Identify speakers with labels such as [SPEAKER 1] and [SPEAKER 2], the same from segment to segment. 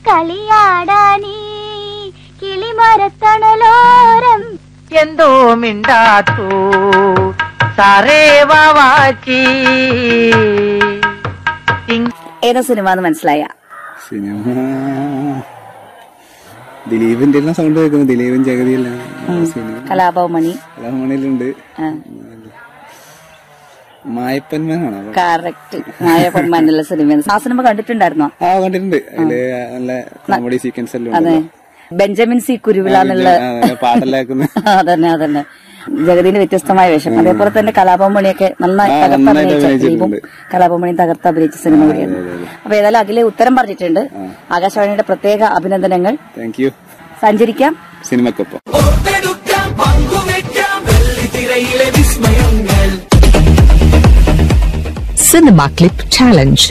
[SPEAKER 1] കളിയാടാനീ കിളിമരത്തണലോരം
[SPEAKER 2] എന്തോ മിണ്ടാത്തു സാറേ വാവാച്ചി
[SPEAKER 3] ഏതാ സിനിമ എന്ന് മനസ്സിലായ
[SPEAKER 4] സിനിമ ദിലീപിന്റെ എല്ലാം സൗണ്ട് കേൾക്കുന്നു ദിലീപൻ ജഗതിയെല്ലാം സിനിമ
[SPEAKER 3] കലാഭവമണി
[SPEAKER 4] കലാമണിയിലുണ്ട് മായപ്പന്മാനാണോ
[SPEAKER 3] കറക്റ്റ് മായ പൊന്മാനുള്ള സിനിമ ആ സിനിമ കണ്ടിട്ടുണ്ടായിരുന്നോ
[SPEAKER 4] ആ കണ്ടിട്ടുണ്ട് അതില് നല്ല കോമഡി സീക്വൻസ് എല്ലാം
[SPEAKER 3] അതെ
[SPEAKER 4] ഉണ്ടല്ലോ.
[SPEAKER 3] ബെഞ്ചമിൻ സി കുരുവിള എന്നുള്ള
[SPEAKER 4] ആ, നല്ല പാട്ടെല്ലാക്കുന്ന
[SPEAKER 3] അതന്നെ അതന്നെ ജഗതിന്റെ വ്യത്യസ്തമായ വേഷം അതേപോലെ തന്നെ കലാഭവമണിയൊക്കെ നന്നായി
[SPEAKER 4] ആ,
[SPEAKER 3] തകർത്ത്
[SPEAKER 4] നന്നായിട്ട്
[SPEAKER 3] അഭിനയിച്ച
[SPEAKER 4] അഭിനയിച്ചിട്ടുണ്ട്.
[SPEAKER 3] ദിലീപും കലാഭവമണിയും തകർത്ത് അഭിനയിച്ച സിനിമ കൂടിയാണ് അപ്പൊ ഏതായാലും അഖിലെ ഉത്തരം പറഞ്ഞിട്ടുണ്ട് ആകാശവാണിയുടെ പ്രത്യേക അഭിനന്ദനങ്ങൾ
[SPEAKER 4] താങ്ക് യു
[SPEAKER 3] സഞ്ചരിക്കാം
[SPEAKER 4] സിനിമക്കൊപ്പം
[SPEAKER 5] Cinema Clip Challenge.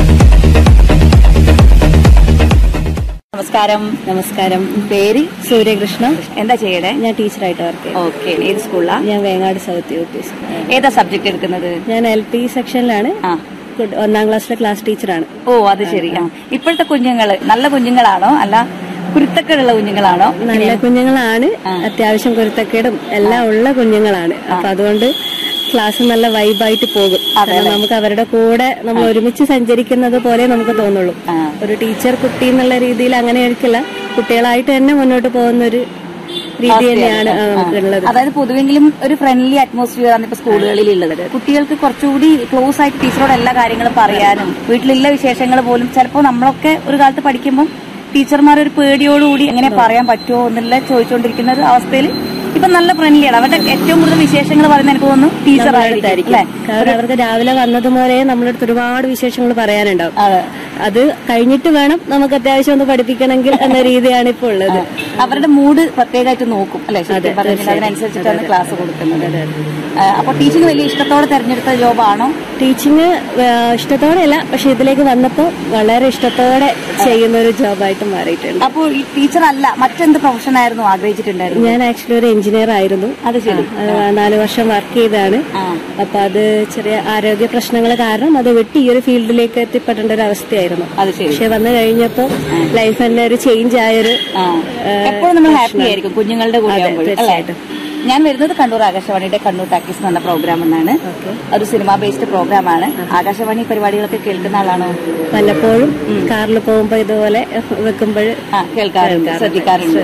[SPEAKER 3] നമസ്കാരം
[SPEAKER 6] നമസ്കാരം
[SPEAKER 3] പേര്
[SPEAKER 6] സൂര്യകൃഷ്ണ
[SPEAKER 3] എന്താ ചെയ്യണേ
[SPEAKER 6] ഞാൻ ടീച്ചറായിട്ട് വർക്ക് ചെയ്യും
[SPEAKER 3] ഓക്കെ ഏത് സ്കൂളിലാ
[SPEAKER 6] ഞാൻ Vengad south U P school
[SPEAKER 3] ഏതാ സബ്ജക്ട് എടുക്കുന്നത്
[SPEAKER 6] ഞാൻ എൽ പി സെക്ഷനിലാണ്
[SPEAKER 3] ആ
[SPEAKER 6] കുട്- ഒന്നാം ക്ലാസ്സിലെ ക്ലാസ് ടീച്ചറാണ്
[SPEAKER 3] ഓ അത് ശരി ആ ഇപ്പോഴത്തെ കുഞ്ഞുങ്ങള് നല്ല കുഞ്ഞുങ്ങളാണോ അല്ല കുരുത്തക്കേടുള്ള കുഞ്ഞുങ്ങളാണോ
[SPEAKER 6] നല്ല കുഞ്ഞുങ്ങളാണ് അത്യാവശ്യം കുരുത്തക്കേടും എല്ലാം ഉള്ള കുഞ്ഞുങ്ങളാണ് അപ്പൊ അതുകൊണ്ട് ക്ലാസ് നല്ല വൈബായിട്ട് പോകും കാരണം നമുക്ക് അവരുടെ കൂടെ നമ്മൾ ഒരുമിച്ച് സഞ്ചരിക്കുന്നത് പോലെ നമുക്ക് തോന്നുള്ളൂ ഒരു ടീച്ചർ കുട്ടി എന്നുള്ള രീതിയിൽ അങ്ങനെ ആയിരിക്കില്ല കുട്ടികളായിട്ട് തന്നെ മുന്നോട്ട് പോകുന്ന ഒരു രീതി തന്നെയാണ് ആ, നമുക്കുള്ളത്
[SPEAKER 3] അതായത് പൊതുവെങ്കിലും ഒരു ഫ്രണ്ട്ലി അറ്റ്മോസ്ഫിയർ ആണ് ഇപ്പൊ സ്കൂളുകളിൽ ഉള്ളത് കുട്ടികൾക്ക് കുറച്ചുകൂടി ക്ലോസ് ആയിട്ട് ടീച്ചറോട് എല്ലാ കാര്യങ്ങളും പറയാനും വീട്ടിലുള്ള വിശേഷങ്ങൾ പോലും ചിലപ്പോൾ നമ്മളൊക്കെ ഒരു കാലത്ത് പഠിക്കുമ്പോൾ ടീച്ചർമാർ ഒരു പേടിയോടുകൂടി എങ്ങനെ പറയാൻ പറ്റുമോ എന്നുള്ള ചോദിച്ചുകൊണ്ടിരിക്കുന്ന ഒരു അവസ്ഥയിൽ ഇപ്പൊ നല്ല ഫ്രണ്ട്ലിയാണ് അവരുടെ ഏറ്റവും കൂടുതൽ വിശേഷങ്ങൾ പറയുന്ന എനിക്ക് തോന്നുന്നു ടീച്ചർ ആയിരിക്കും അല്ലേ
[SPEAKER 6] കാരണം അവർക്ക് രാവിലെ വന്നത് മുതലേ നമ്മുടെ അടുത്ത് ഒരുപാട് വിശേഷങ്ങൾ പറയാനുണ്ടാവും
[SPEAKER 3] അതെ.
[SPEAKER 6] അത് കഴിഞ്ഞിട്ട് വേണം നമുക്ക് അത്യാവശ്യം ഒന്ന് പഠിപ്പിക്കണമെങ്കിൽ എന്ന രീതിയാണ് ഇപ്പോൾ ഉള്ളത്
[SPEAKER 3] അവരുടെ മൂഡ് പ്രത്യേകമായിട്ട് നോക്കും അല്ലെ ശരിക്കും പറഞ്ഞാൽ അതിനനുസരിച്ചിട്ടാണ് ക്ലാസ് കൊടുക്കുന്നത് ആ, അപ്പൊ ടീച്ചിങ് വലിയ ഇഷ്ടത്തോടെ തെരഞ്ഞെടുത്ത ജോബാണോ
[SPEAKER 6] ടീച്ചിങ് ഇഷ്ടത്തോടെ അല്ല പക്ഷെ ഇതിലേക്ക് വന്നപ്പോൾ വളരെ ഇഷ്ടത്തോടെ ചെയ്യുന്ന ഒരു ജോബായിട്ട് മാറിയിട്ടുണ്ട്
[SPEAKER 3] അപ്പോൾ ഈ ടീച്ചർ അല്ല മറ്റെന്ത് പ്രൊഫഷൻ ആയിരുന്നു ആഗ്രഹിച്ചിട്ടുണ്ടായിരുന്നു
[SPEAKER 6] ഞാൻ ആക്ച്വലി ഒരു എഞ്ചിനീയർ ആയിരുന്നു
[SPEAKER 3] അത് ശരി
[SPEAKER 6] ആ, അത് നാല് വർഷം വർക്ക് ചെയ്താണ്
[SPEAKER 3] ആ.
[SPEAKER 6] അപ്പൊ അത് ചെറിയ ആരോഗ്യ പ്രശ്നങ്ങൾ കാരണം അത് വിട്ട് ഈ ഒരു ഫീൽഡിലേക്ക് എത്തിപ്പെടേണ്ട ഒരു അവസ്ഥയായിരുന്നു
[SPEAKER 3] അത് ശരി
[SPEAKER 6] പക്ഷെ വന്നു കഴിഞ്ഞപ്പോ ലൈഫ് തന്നെ ഒരു ചേഞ്ച് ആയൊരു
[SPEAKER 3] ആ. എപ്പോഴും നമ്മൾ ഹാപ്പി ആയിരിക്കും കുഞ്ഞുങ്ങളുടെ കൂടെ ആകുമ്പോഴും, അല്ലേ? ഞാൻ വരുന്നത് കണ്ണൂർ ആകാശവാണിയുടെ കണ്ണൂർ ടാക്കീസ് എന്ന് പറഞ്ഞ പ്രോഗ്രാം എന്നാണ് ഒരു സിനിമ ബേസ്ഡ് പ്രോഗ്രാം ആണ് ആകാശവാണി പരിപാടികളൊക്കെ കേൾക്കുന്ന ആളാണോ
[SPEAKER 6] വല്ലപ്പോഴും കാറിൽ പോകുമ്പോ ഇതുപോലെ വെക്കുമ്പോൾ
[SPEAKER 3] ആ കേൾക്കാറുണ്ട് ശ്രദ്ധിക്കാറുണ്ട്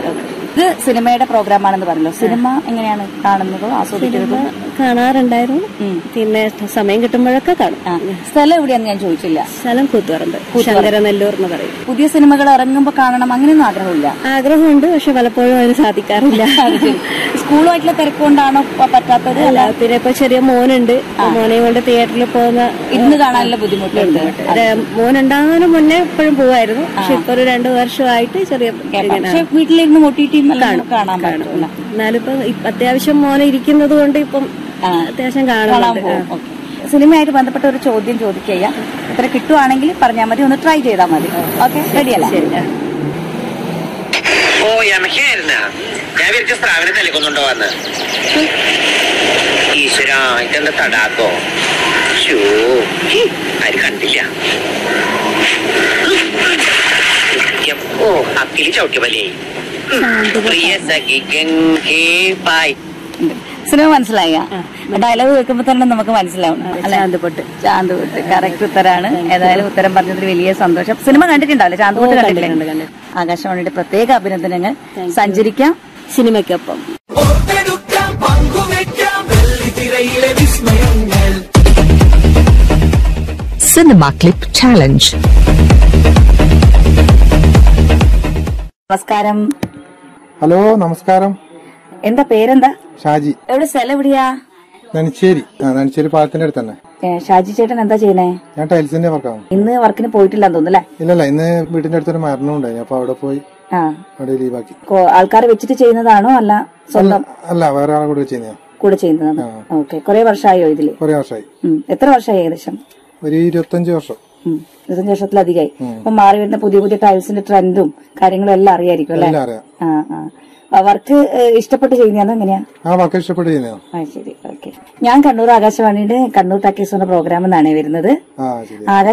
[SPEAKER 3] ഇത് സിനിമയുടെ പ്രോഗ്രാം ആണെന്ന് പറഞ്ഞല്ലോ സിനിമ എങ്ങനെയാണ് കാണുന്നതോ ആസ്വദിക്കുന്നതോ
[SPEAKER 6] കാണാറുണ്ടായിരുന്നു പിന്നെ സമയം കിട്ടുമ്പോഴൊക്കെ കാണും
[SPEAKER 3] ആ. സ്ഥലം എവിടെയാന്ന് ഞാൻ ചോദിച്ചില്ല
[SPEAKER 6] സ്ഥലം കൂത്തുപറമ്പ് ശങ്കരനെല്ലൂർ എന്ന് പറയും
[SPEAKER 3] പുതിയ സിനിമകൾ ഇറങ്ങുമ്പോൾ കാണണം അങ്ങനെയൊന്നും ആഗ്രഹമില്ല
[SPEAKER 6] ആഗ്രഹമുണ്ട് പക്ഷെ പലപ്പോഴും അതിന് സാധിക്കാറില്ല
[SPEAKER 3] സ്കൂളുമായിട്ടുള്ള തിരക്കുകൊണ്ടാണോ പ- പറ്റാത്തത്
[SPEAKER 6] അല്ല പിന്നെ ഇപ്പൊ ചെറിയ മോനുണ്ട് അപ്പൊ മോനെയും കൊണ്ട് തിയേറ്ററിൽ പോകുന്ന
[SPEAKER 3] ഇരുന്ന് കാണാനുള്ള ബുദ്ധിമുട്ടുണ്ട്
[SPEAKER 6] ഒരു മോനുണ്ടാകുന്നതിന് മുന്നേ എപ്പോഴും പോവായിരുന്നു പക്ഷെ ഇപ്പൊ ഒരു രണ്ടു വർഷമായിട്ട് ചെറിയ ഇങ്ങനെ
[SPEAKER 3] പക്ഷെ വീട്ടിലിരുന്ന് ഒട്ടിട്ടിയും എല്ലാം കാണാൻ പറ്റും
[SPEAKER 6] എന്നാലും ഇപ്പൊ ഇപ്പൊ അത്യാവശ്യം മോനെ ഇരിക്കുന്നത് കൊണ്ട് ഇപ്പം അത്യാവശ്യം
[SPEAKER 3] കാണാൻ
[SPEAKER 6] കാണാറുണ്ട്
[SPEAKER 3] പോകും ഓക്കേ. സിനിമയായിട്ട് ബന്ധപ്പെട്ട ഒരു ചോദ്യം ചോദിക്കുക ഇത്ര കിട്ടുവാണെങ്കിൽ പറഞ്ഞാൽ മതി ഒന്ന് ട്രൈ ചെയ്താൽ മതി ഓക്കെ റെഡിയല്ല
[SPEAKER 7] ഓ യമഹയായിരുന്ന ഞാൻ വിരിച്ച സ്ഥാപനം തലക്കൊന്നുണ്ടോ വന്ന് ഈശ്വര ഇതെന്താ തടാക്കോ ഷോ ആര് കണ്ടില്ല യം, ഓ അക്കിലി ചവിട്ടിയ പോലെ പ്രിയ സഖി ഗംഗേ ബായ്
[SPEAKER 3] സിനിമ മനസ്സിലായ ഡയലോഗ് കേൾക്കുമ്പോ തന്നെ നമുക്ക് മനസ്സിലാവും അല്ലെ
[SPEAKER 6] ചാന്തുപൊട്ട്
[SPEAKER 3] ചാന്തുപൊട്ട് കറക്റ്റ് ഉത്തരാണ് ഏതായാലും ഉത്തരം പറഞ്ഞതിൽ വലിയ സന്തോഷം സിനിമ കണ്ടിട്ടുണ്ടാവില്ലേ ചാന്തുപൊട്ട് കണ്ടിട്ടില്ലേ ആകാശവാണിയുടെ പ്രത്യേക അഭിനന്ദനങ്ങൾ സഞ്ചരിക്കാം
[SPEAKER 6] സിനിമയ്ക്കൊപ്പം
[SPEAKER 5] Cinema Clip Challenge.
[SPEAKER 3] നമസ്കാരം
[SPEAKER 8] ഹലോ നമസ്കാരം
[SPEAKER 3] എന്താ പേരെന്താ
[SPEAKER 8] ഷാജി
[SPEAKER 3] എവിടെ സ്ഥലം എവിടെയാ
[SPEAKER 8] നനിച്ചേരി ആ നനിച്ചേരി പാലത്തിന്റെ അടുത്ത് തന്നെ
[SPEAKER 3] ഏ, ഷാജി ചേട്ടൻ എന്താ ചെയ്യണേ
[SPEAKER 8] ഞാൻ ടൈൽസിന്റെ വർക്കാണ്
[SPEAKER 3] ഇന്ന് വർക്കിന് പോയിട്ടില്ലെന്ന് തോന്നുന്നു അല്ലേ
[SPEAKER 8] ഇല്ലല്ല ഇന്ന് വീടിന്റെ അടുത്തൊരു മരണം ഉണ്ടായി അപ്പൊ അവിടെ പോയി
[SPEAKER 3] ആ
[SPEAKER 8] അവിടെ ലീവാക്കി
[SPEAKER 3] ആൾക്കാരെ വെച്ചിട്ട് ചെയ്യുന്നതാണോ അല്ല സ്വന്തം
[SPEAKER 8] അല്ല വേറെ ആളെ കൂടെ ചെയ്യുന്ന
[SPEAKER 3] കൂടെ ചെയ്യുന്നതാണ് ഓക്കെ കുറെ വർഷമായോ ഇതില്
[SPEAKER 8] കുറെ വർഷമായി
[SPEAKER 3] ഉം. എത്ര വർഷമായി ഏകദേശം
[SPEAKER 8] ഒരു ഇരുപത്തഞ്ച് വർഷം
[SPEAKER 3] ഉം. ഇരുപത്തഞ്ച് വർഷത്തിലധികമായി അപ്പൊ മാറി വരുന്ന പുതിയ പുതിയ ടൈൽസിന്റെ ട്രെൻഡും കാര്യങ്ങളും എല്ലാം അറിയായിരിക്കും അല്ലെ
[SPEAKER 8] എല്ലാം അറിയാം
[SPEAKER 3] ആ ആ വർക്ക് ഇഷ്ടപ്പെട്ട് ചെയ്യുന്നതാണോ എങ്ങനെയാ
[SPEAKER 8] ആ വർക്ക് ഇഷ്ടപ്പെട്ട് ചെയ്യുന്നതാണ്
[SPEAKER 3] ആ ശരി ഓക്കെ ഞാൻ കണ്ണൂർ ആകാശവാണിയുടെ കണ്ണൂർ ടാക്കീസ് എന്ന പ്രോഗ്രാം എന്നാണ് വരുന്നത്
[SPEAKER 8] ആ ശരി
[SPEAKER 3] ആകാശ